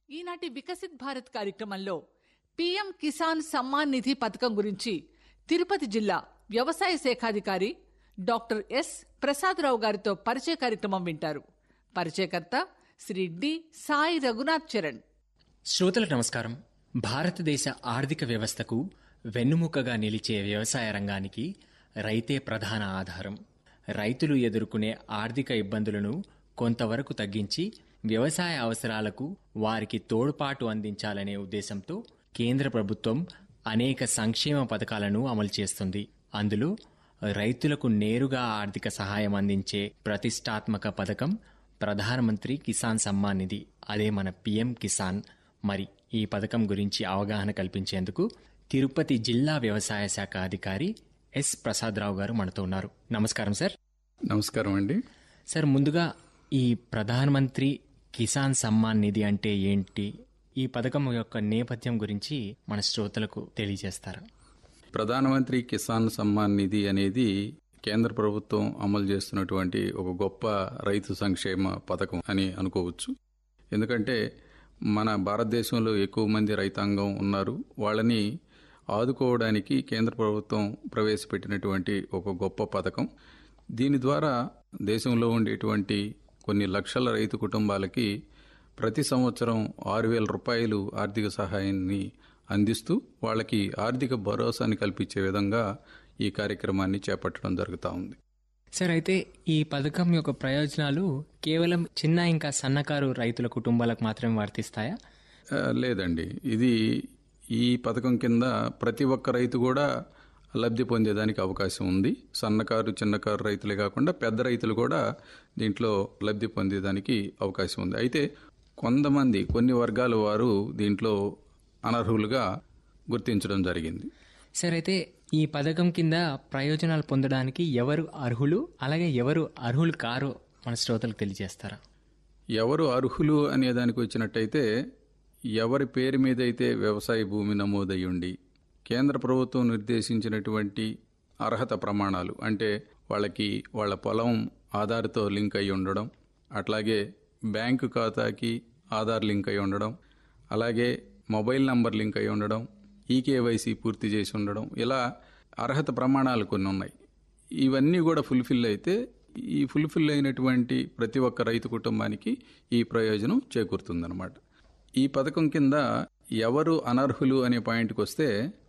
ఈనాటి వికసిత్ భారత్ కార్యక్రమంలో పీఎం కిసాన్ సమ్మాన్ నిధి పథకం గురించి తిరుపతి జిల్లా వ్యవసాయ శాఖాధికారి డాక్టర్ ఎస్ ప్రసాదరావు గారితో పరిచయ కార్యక్రమం వింటారు పరిచయకర్త శ్రీ డి సాయి రఘునాథ్ చరణ్ శ్రోతలకు నమస్కారం భారతదేశ ఆర్థిక వ్యవస్థకు వెన్నుముకగా నిలిచే వ్యవసాయ రంగానికి రైతే ప్రధాన ఆధారం రైతులు ఎదుర్కొనే ఆర్థిక ఇబ్బందులను కొంతవరకు తగ్గించి వ్యవసాయ అవసరాలకు వారికి తోడ్పాటు అందించాలనే ఉద్దేశంతో కేంద్ర ప్రభుత్వం అనేక సంక్షేమ పథకాలను అమలు చేస్తుంది అందులో రైతులకు నేరుగా ఆర్థిక సహాయం అందించే ప్రతిష్టాత్మక పథకం ప్రధానమంత్రి కిసాన్ సమ్మాన్ నిధి అదే మన పిఎం కిసాన్ మరి ఈ పథకం గురించి అవగాహన కల్పించేందుకు తిరుపతి జిల్లా వ్యవసాయ శాఖ అధికారి ఎస్ ప్రసాదరావు గారు మనతో ఉన్నారు నమస్కారం సార్ నమస్కారం అండి సార్ ముందుగా ఈ ప్రధానమంత్రి కిసాన్ సమ్మాన్ నిధి అంటే ఏంటి ఈ పథకం యొక్క నేపథ్యం గురించి మన శ్రోతలకు తెలియజేస్తారా ప్రధానమంత్రి కిసాన్ సమ్మాన్ నిధి అనేది కేంద్ర ప్రభుత్వం అమలు చేస్తున్నటువంటి ఒక గొప్ప రైతు సంక్షేమ పథకం అని అనుకోవచ్చు ఎందుకంటే మన భారతదేశంలో ఎక్కువ మంది రైతాంగం ఉన్నారు వాళ్ళని ఆదుకోవడానికి కేంద్ర ప్రభుత్వం ప్రవేశపెట్టినటువంటి ఒక గొప్ప పథకం దీని ద్వారా దేశంలో ఉండేటువంటి కొన్ని లక్షల రైతు కుటుంబాలకి ప్రతి సంవత్సరం ఆరు వేల రూపాయలు ఆర్థిక సహాయాన్ని అందిస్తూ వాళ్ళకి ఆర్థిక భరోసాని కల్పించే విధంగా ఈ కార్యక్రమాన్ని చేపట్టడం జరుగుతూ ఉంది సార్ అయితే ఈ పథకం యొక్క ప్రయోజనాలు కేవలం చిన్న ఇంకా సన్నకారు రైతుల కుటుంబాలకు మాత్రమే వర్తిస్తాయా ఆ, లేదండి ఇది ఈ పథకం కింద ప్రతి ఒక్క రైతు కూడా లబ్ధి పొందేదానికి అవకాశం ఉంది సన్నకారు చిన్నకారు రైతులే కాకుండా పెద్ద రైతులు కూడా దీంట్లో లబ్ధి పొందేదానికి అవకాశం ఉంది అయితే కొంతమంది కొన్ని వర్గాల వారు దీంట్లో అనర్హులుగా గుర్తించడం జరిగింది సార్ అయితే ఈ పథకం కింద ప్రయోజనాలు పొందడానికి ఎవరు అర్హులు అలాగే ఎవరు అర్హులు కారో మన శ్రోతలకు తెలియజేస్తారా ఎవరు అర్హులు అనే దానికి వచ్చినట్టయితే ఎవరి పేరు మీద అయితే వ్యవసాయ భూమి నమోదై ఉండి కేంద్ర ప్రభుత్వం నిర్దేశించినటువంటి అర్హత ప్రమాణాలు అంటే వాళ్ళకి వాళ్ళ పొలం ఆధార్తో లింక్ అయి ఉండడం అట్లాగే బ్యాంకు ఖాతాకి ఆధార్ లింక్ అయి ఉండడం అలాగే మొబైల్ నంబర్ లింక్ అయి ఉండడం ఈకేవైసీ పూర్తి చేసి ఉండడం ఇలా అర్హత ప్రమాణాలు కొన్ని ఉన్నాయి ఇవన్నీ కూడా ఫుల్ఫిల్ అయితే ఈ ఫుల్ఫిల్ అయినటువంటి ప్రతి ఒక్క రైతు కుటుంబానికి ఈ ప్రయోజనం చేకూరుతుందన్నమాట ఈ పథకం కింద ఎవరు అనర్హులు అనే పాయింట్కి వస్తే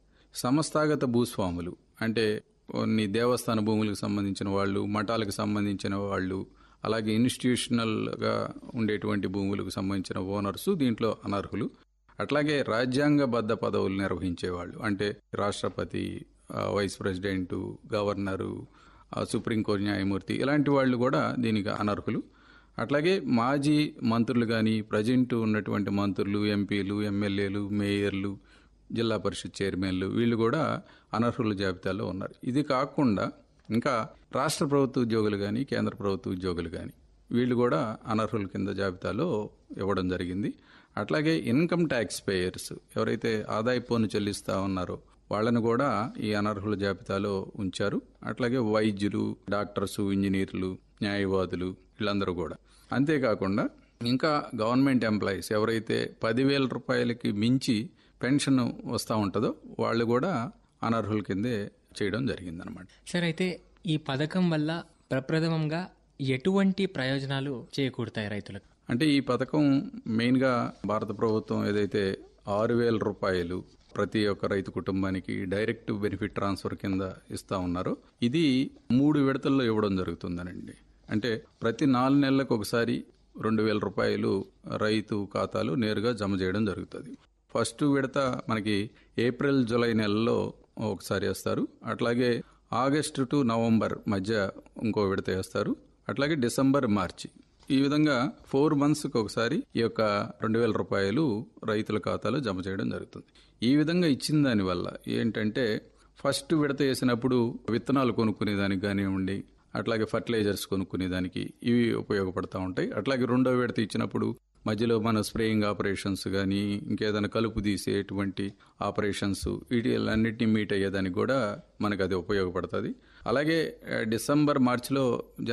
సంస్థాగత భూస్వాములు అంటే కొన్ని దేవస్థాన భూములకు సంబంధించిన వాళ్ళు మఠాలకు సంబంధించిన వాళ్ళు అలాగే ఇన్స్టిట్యూషనల్గా ఉండేటువంటి భూములకు సంబంధించిన ఓనర్స్ దీంట్లో అనర్హులు అట్లాగే రాజ్యాంగబద్ధ పదవులు నిర్వహించేవాళ్ళు అంటే రాష్ట్రపతి ఆ, వైస్ ప్రెసిడెంట్ గవర్నరు ఆ, సుప్రీంకోర్టు న్యాయమూర్తి ఇలాంటి వాళ్ళు కూడా దీనికి అనర్హులు అట్లాగే మాజీ మంత్రులు కానీ ప్రజెంట్ ఉన్నటువంటి మంత్రులు ఎంపీలు ఎమ్మెల్యేలు మేయర్లు జిల్లా పరిషత్ చైర్మన్లు వీళ్ళు కూడా అనర్హుల జాబితాలో ఉన్నారు ఇది కాకుండా ఇంకా రాష్ట్ర ప్రభుత్వ ఉద్యోగులు కానీ కేంద్ర ప్రభుత్వ ఉద్యోగులు కానీ వీళ్ళు కూడా అనర్హుల కింద జాబితాలో ఇవ్వడం జరిగింది అట్లాగే ఇన్కమ్ ట్యాక్స్ పేయర్స్ ఎవరైతే ఆదాయ పన్ను చెల్లిస్తా ఉన్నారో వాళ్ళని కూడా ఈ అనర్హుల జాబితాలో ఉంచారు అట్లాగే వైద్యులు డాక్టర్స్ ఇంజనీర్లు న్యాయవాదులు వీళ్ళందరూ కూడా అంతేకాకుండా ఇంకా గవర్నమెంట్ ఎంప్లాయీస్ ఎవరైతే పదివేల రూపాయలకి మించి పెన్షన్ వస్తూ ఉంటుందో వాళ్ళు కూడా అనర్హుల కిందే చేయడం జరిగిందనమాట సార్ అయితే ఈ పథకం వల్ల ప్రప్రథమంగా ఎటువంటి ప్రయోజనాలు చేకూరుతాయి రైతులకు అంటే ఈ పథకం మెయిన్గా భారత ప్రభుత్వం ఏదైతే ఆరు వేల రూపాయలు ప్రతి ఒక్క రైతు కుటుంబానికి డైరెక్ట్ బెనిఫిట్ ట్రాన్స్ఫర్ కింద ఇస్తా ఉన్నారో ఇది మూడు విడతల్లో ఇవ్వడం జరుగుతుందనండి అంటే ప్రతి నాలుగు నెలలకు ఒకసారి రెండు వేల రూపాయలు రైతు ఖాతాలో నేరుగా జమ చేయడం జరుగుతుంది ఫస్ట్ విడత మనకి ఏప్రిల్ జూలై నెలలో ఒకసారి వేస్తారు అట్లాగే ఆగస్టు టు నవంబర్ మధ్య ఇంకో విడత వేస్తారు అట్లాగే డిసెంబర్ మార్చి ఈ విధంగా ఫోర్ మంత్స్కి ఒకసారి ఈ యొక్క రెండు వేల రూపాయలు రైతుల ఖాతాలో జమ చేయడం జరుగుతుంది ఈ విధంగా ఇచ్చిన దానివల్ల ఏంటంటే ఫస్ట్ విడత వేసినప్పుడు విత్తనాలు కొనుక్కునే దానికి కానివ్వండి అట్లాగే ఫర్టిలైజర్స్ కొనుక్కునే దానికి ఇవి ఉపయోగపడతా ఉంటాయి అట్లాగే రెండో విడత ఇచ్చినప్పుడు మధ్యలో మన స్ప్రేయింగ్ ఆపరేషన్స్ కానీ ఇంకేదైనా కలుపు తీసేటువంటి ఆపరేషన్స్ వీటిలన్నిటిని మీట్ అయ్యేదానికి కూడా మనకు అది ఉపయోగపడుతుంది అలాగే ఆ, డిసెంబర్ మార్చిలో